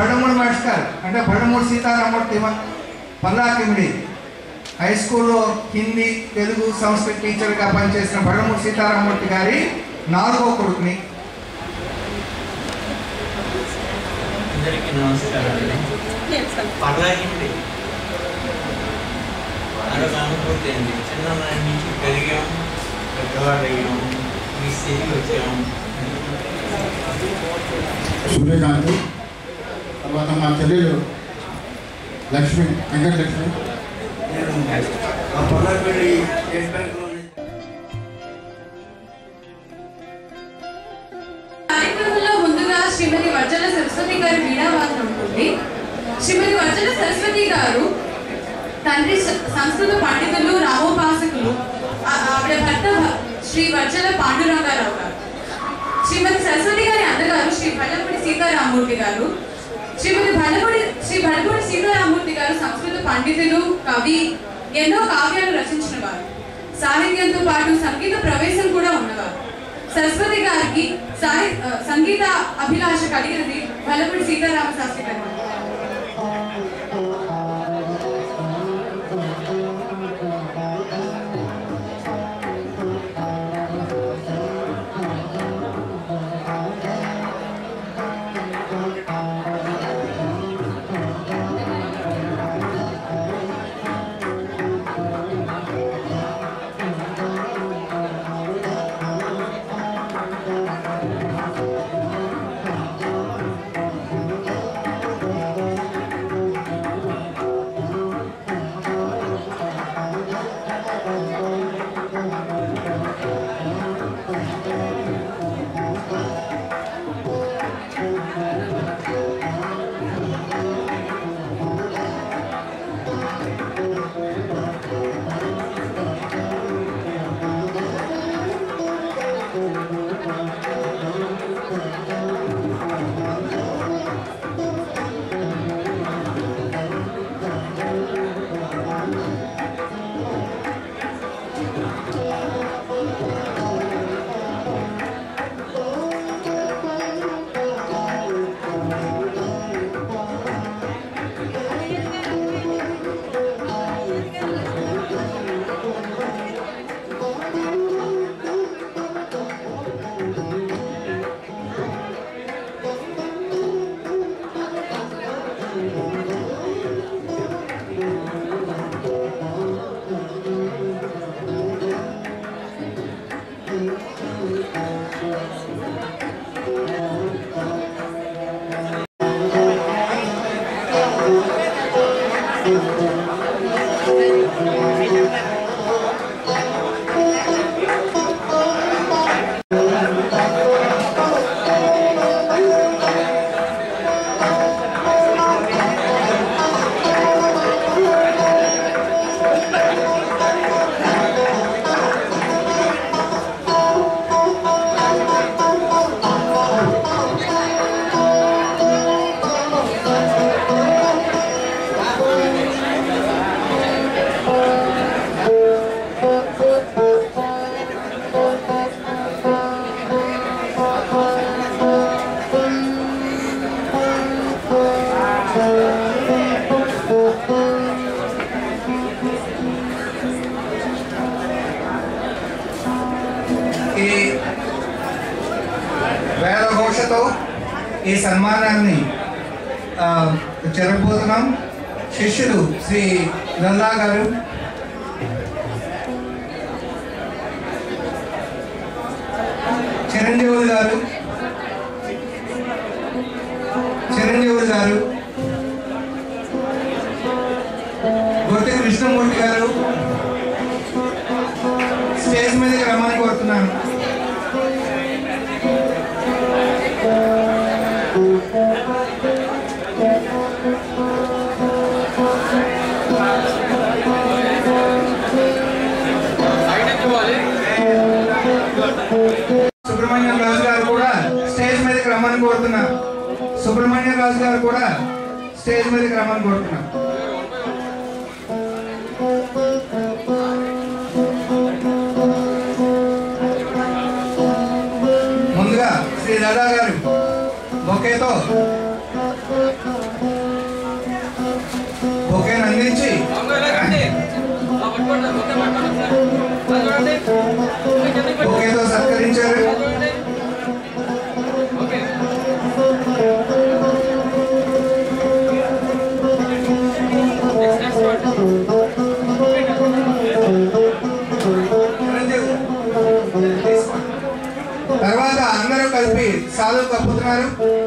బడమూడి master అంటే బడమూడి Sitaramurthy పల్లాకిమిడి high స్కూల్లో హిందీ తెలుగు సంస్కృత టీచర్గా పనిచేసిన బడమూడి సీతారామూర్తి గారి నాలుగో కొడుకుని అందరికీ నమస్కారం అండి పర్లాగింది అదొక అనుభూతి అండి చిన్ననాటి నుంచి పెరిగాం పెద్దవాడు అయ్యాం ఈ స్థితికి వచ్చాం సూర్యకాంత్ తర్వాత మా చెల్లెలు లక్ష్మి వెంకటలక్ష్మి ఆ పొల్లపల్లి స్టేట్ బ్యాంక్లో కార్యక్రమంలో ముందుగా శ్రీమతి వర్జల సరస్వతి గారి వీణావాదన ఉంటుంది శ్రీమతి వర్జల సరస్వతి గారు తండ్రి స- సంస్కృత పండితులు రామోపాసకులు ఆ- ఆవిడ భర్త భ- శ్రీ వర్జల పాండురంగారావు గారు శ్రీమతి సరస్వతి గారి అన్నగారు శ్రీ భల్లపూడి సీతారామూర్తి గారు శ్రీమతి భల్లపూడి శ్రీ భల్లపూడి సీతారామూర్తి గారు సంస్కృత పండితులు కవి ఎన్నో కావ్యాలు రచించిన వారు సాహిత్యంతో పాటు సంగీత ప్రవేశం కూడా ఉన్నవారు సరస్వతి గారికి సాహి ఆ, సంగీత అభిలాష కలిగినది భల్లపూడి సీతారామ శాస్త్రి గారు ఈ వేదఘోషతో ఈ సన్మానాన్ని ఆ, జరగబోతున్నాం శిష్యులు శ్రీ లల్లా గారు చిరంజీవులు గారు చిరంజీవులు గారు గుర్తి కృష్ణమూర్తి గారు స్టేజ్ మీదకి రమ్మని కోరుతున్నాను సుబ్రహ్మణ్యం రాజు గారు కూడా స్టేజ్ మీదకి రమ్మని కోరుతున్నాను సుబ్రహ్మణ్యం రాజు గారు కూడా స్టేజ్ మీదకి రమ్మని కోరుతున్నాను ముందుగా శ్రీ దాదా గారు బొకేతో ఓకేతో సత్కరించారు చిరంజీవి, తీసుకోండి. తర్వాత అందరూ కలిపి సాధువు కప్పుతున్నారు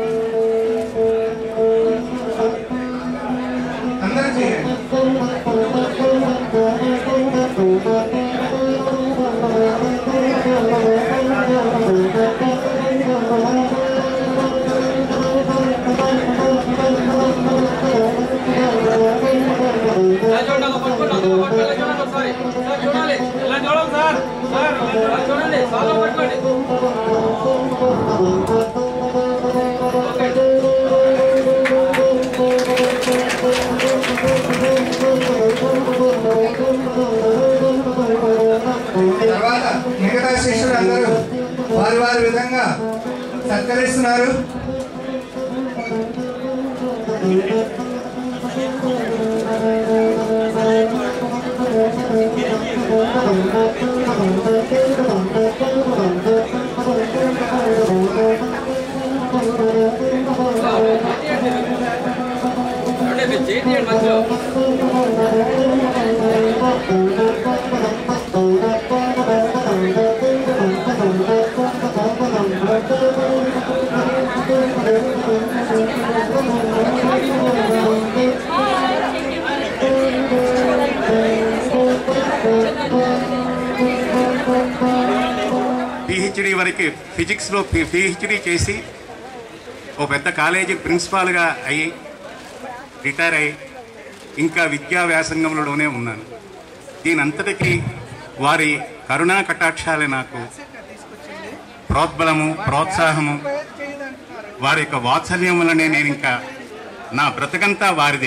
అందరూ చేయండి తర్వాత మిగతా శిష్యులు అందరూ వారి వారి విధంగా సత్కరిస్తున్నారు పిహెచ్డి వరకు ఫిజిక్స్లో పిహెచ్డి చేసి ఓ పెద్ద కాలేజీ ప్రిన్సిపాల్గా అయ్యి రిటైర్ అయ్యి ఇంకా విద్యా వ్యాసంగంలోనే ఉన్నాను దీనంతటికీ వారి కరుణా కటాక్షాలే నాకు ప్రోద్బలము ప్రోత్సాహము వారి యొక్క వాత్సల్యం వల్లనే నేను ఇంకా నా బ్రతకంతా వారిదే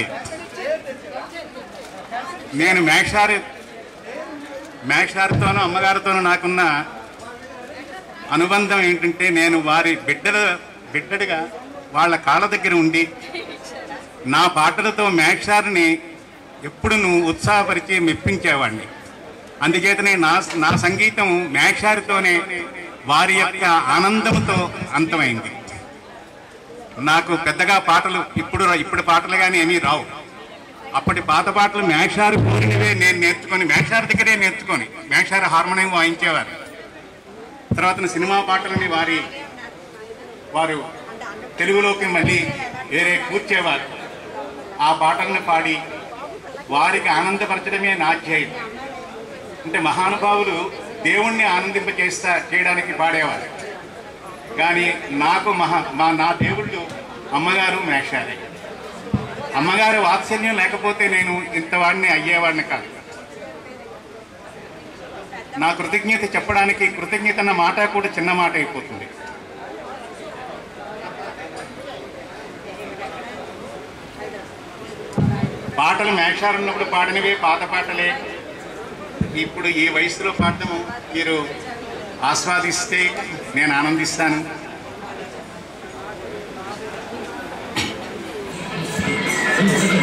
నేను మేషారి మేషారితోనూ అమ్మగారితోనూ నాకున్న అనుబంధం ఏంటంటే నేను వారి బిడ్డల బిడ్డడిగా వాళ్ళ కాళ్ళ దగ్గర ఉండి నా పాటలతో మేక్షారిని ఎప్పుడు నువ్వు ఉత్సాహపరిచి మెప్పించేవాడిని అందుచేతనే నా నా సంగీతం మేక్షారితోనే వారి యొక్క ఆనందంతో అంతమైంది నాకు పెద్దగా పాటలు ఇప్పుడు ఇప్పుడు పాటలు కానీ ఏమీ రావు అప్పటి పాత పాటలు మేషారు కోరినవే నేను నేర్చుకొని మేషారు దగ్గరే నేర్చుకొని మేషారు హార్మోనియం వాయించేవారు తర్వాత సినిమా పాటలని వారి వారు తెలుగులోకి మళ్ళీ వేరే కూర్చేవారు ఆ పాటలను పాడి వారికి ఆనందపరచడమే నా ధ్యేయం అంటే మహానుభావులు దేవుణ్ణి ఆనందింపజేస్తా చేయడానికి పాడేవారు కానీ నాకు మహా మా నా దేవుళ్ళు అమ్మగారు మేషారే అమ్మగారు వాత్సల్యం లేకపోతే నేను ఇంతవాడిని అయ్యేవాడిని కాదు నా కృతజ్ఞత చెప్పడానికి కృతజ్ఞత అన్న మాట కూడా చిన్న మాట అయిపోతుంది పాటలు మేషారు ఉన్నప్పుడు పాడినవే పాత పాటలే ఇప్పుడు ఈ వయసులో పాడటము మీరు ఆస్వాదిస్తే నేను ఆనందిస్తాను Thank